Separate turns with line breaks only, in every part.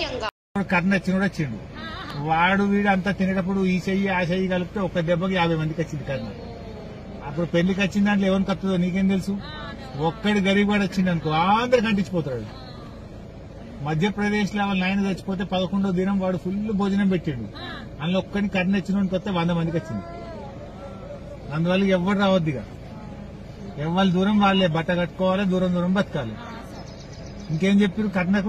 అన్యాయంగా
వాడు కర్ణ వచ్చినోడు వచ్చిండు వాడు వీడు అంతా తినేటప్పుడు ఈ చెయ్యి ఆ చెయ్యి కలిపితే ఒక దెబ్బకి యాభై మందికి వచ్చింది కర్ణ అప్పుడు పెళ్లికి వచ్చిన దాంట్లో ఎవరికి వస్తుందో నీకేం తెలుసు ఒక్కడి గరీబ్ వాడు వచ్చింది అనుకో అందరు కంటించిపోతాడు మధ్యప్రదేశ్ లో వాళ్ళ నాయన చచ్చిపోతే పదకొండో దినం వాడు ఫుల్ భోజనం పెట్టిండు అందులో ఒక్కడిని కర్ణ వచ్చినోడికి వస్తే వంద మందికి వచ్చింది అందువల్ల ఎవ్వరు రావద్దిగా ఎవరి దూరం వాళ్ళే బట్ట కట్టుకోవాలి దూరం దూరం బతకాలి ఇంకేం చెప్పారు కర్ణకు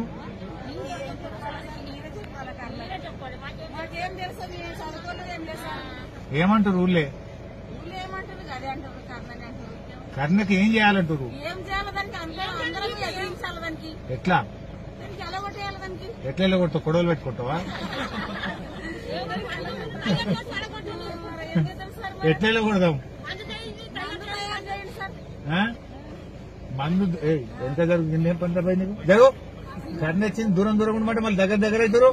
మాకేం తెలుసు మేము చదువుకోలేదు ఏం లేదు సార్
ఏమంటారు ఊళ్ళే
ఊళ్ళో ఏమంటారు అదే అంటారు కర్ణని అంటారు
కర్ణకి ఏం చేయాలంటారు
ఏం చేయాలి దానికి అందరూ అందరం ఎదిరించాలి దానికి
ఎట్లా
దానికి ఎలా కొట్టేయాలి దానికి
ఎట్లా కొడతావు కొడవలు పెట్టుకుంటావా
మరి ఏం చేద్దాం సార్ మరి?
ఎట్లా కొడదాం
అందులో ఏం చేయండి సార్
ఆ? మందు ఏయ్, ఎంత జరుగుతుంది ఏం పంట పై నీకు జరుగు కర్ణ వచ్చింది దూరం దూరం ఉండమంటే మళ్ళీ దగ్గర దగ్గర అవుతారు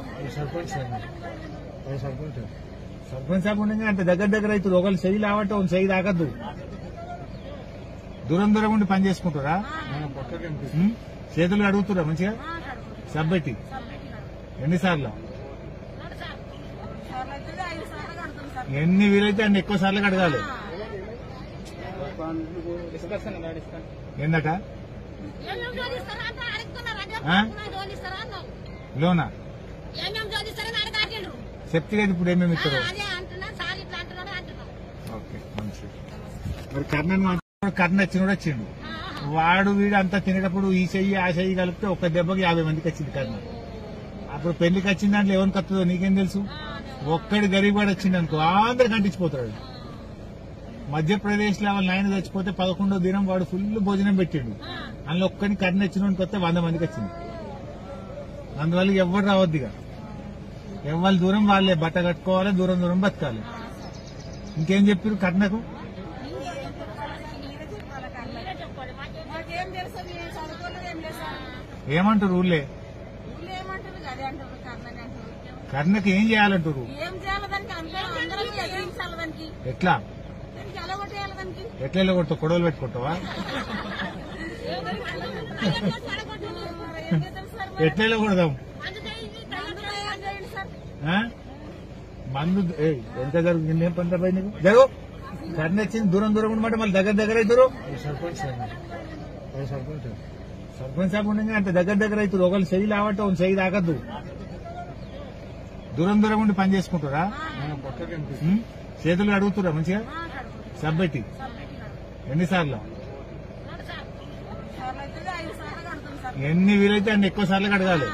సర్పంచ్ సాబ్ ఉండగా అంత దగ్గర దగ్గర అవుతారు ఒకళ్ళు చెయ్యి లావట్టే ఒక చెయ్యి తాకద్దు దూరం దూరం ఉండి పని చేసుకుంటారా ఉం? చేతులు అడుగుతురా మంచిగా సబ్బెట్టి ఎన్నిసార్లు
సార్లు అయితే ఐదు సార్లు కడతాం సార్
ఎన్ని వీలైతే అన్ని ఎక్కువ సార్లు అడగాలి ఏందట
ఏమేం జోడిస్తారా అంటే అడుగుతున్నారా
ఆ?
జోడిస్తారా అన్నావు
లోనా
ఏమేం జోడిస్తారని అడగారు
చెప్తే కదా ఇప్పుడు ఏమేమి ఇస్తారు
అదే అంటున్నా సార్ ఇట్లా అంటున్నాడు అంటున్నాం
ఓకే మంచిది మరి కర్ణన్ మాత్రం కర్ణ వచ్చినోడు వచ్చిండు వాడు వీడు అంతా తినేటప్పుడు ఈ చెయ్యి ఆ చెయ్యి కలిపితే ఒక దెబ్బకి యాభై మందికి వచ్చింది కర్ణ అప్పుడు పెళ్లికి వచ్చిన దాంట్లో ఎవరికి వస్తుందో నీకేం తెలుసు ఒక్కడి గరీబ్ వాడు వచ్చింది అనుకో అందరు కంటించిపోతాడు మధ్యప్రదేశ్ లో వాళ్ళ నాయన చచ్చిపోతే పదకొండో దినం వాడు ఫుల్ భోజనం పెట్టిండు అందులో ఒక్కడిని కర్ణ వచ్చినోడికి వస్తే వంద మందికి వచ్చింది అందువల్ల ఎవ్వరు రావద్దిగా ఎవరి దూరం వాళ్ళే బట్ట కట్టుకోవాలి దూరం దూరం బతకాలి ఇంకేం చెప్పారు కర్ణకు
మాకేం తెలుసు మేము చదువుకోలేదు ఏం లేదు సార్
ఏమంటారు ఊళ్ళే
ఊళ్ళో ఏమంటారు అదే అంటారు కర్ణని అంటారు
కర్ణకి ఏం చేయాలంటారు
ఏం చేయాలి దానికి అందరూ అందరం ఎదిరించాలి దానికి
ఎట్లా
దానికి ఎలా కొట్టేయాలి దానికి
ఎట్లా కొడతావు కొడవలు పెట్టుకుంటావా
మరి ఏం చేద్దాం సార్ మరి?
ఎట్లా కొడదాం
అందులో ఏం చేయండి సార్
ఆ? మందు ఏయ్, ఎంత జరుగుతుంది ఏం పంట పై నీకు జరుగు కర్ణ వచ్చింది దూరం దూరం ఉండమంటే మళ్ళీ దగ్గర దగ్గర అవుతారు సర్పంచ్ సాబ్ ఉండగా అంత దగ్గర దగ్గర అవుతారు ఒకళ్ళు చెయ్యి లావట్టే ఒక చెయ్యి తాకద్దు దూరం దూరం ఉండి పని చేసుకుంటారా ఉం? చేతులు అడుగుతురా మంచిగా సబ్బెట్టి ఎన్నిసార్లు
సార్లు అయితే ఐదు సార్లు కడతాం సార్
ఎన్ని వీలైతే అన్ని ఎక్కువ సార్లు అడగాలి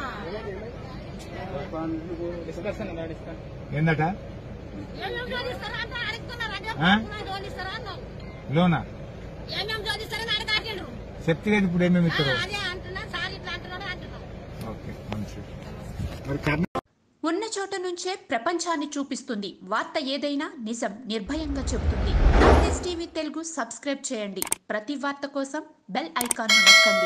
ఏందట
ఏమేం జోడిస్తారా అంటే అడుగుతున్నారా
ఆ?
జోడిస్తారా అన్నావు
లోనా
ఏమేం జోడిస్తారని అడగారు
చెప్తే కదా ఇప్పుడు ఏమేమి ఇస్తారు
అదే అంటున్నా సార్ ఇట్లా అంటున్నాడు అంటున్నాం
ఓకే మంచిది మరి కర్ణ
ఉన్న చోట నుంచే ప్రపంచాన్ని చూపిస్తుంది వార్త ఏదైనా నిజం నిర్భయంగా చెబుతుంది టీవీ తెలుగు సబ్స్క్రైబ్ చేయండి ప్రతి వార్త కోసం బెల్ ఐకాన్ నొక్కండి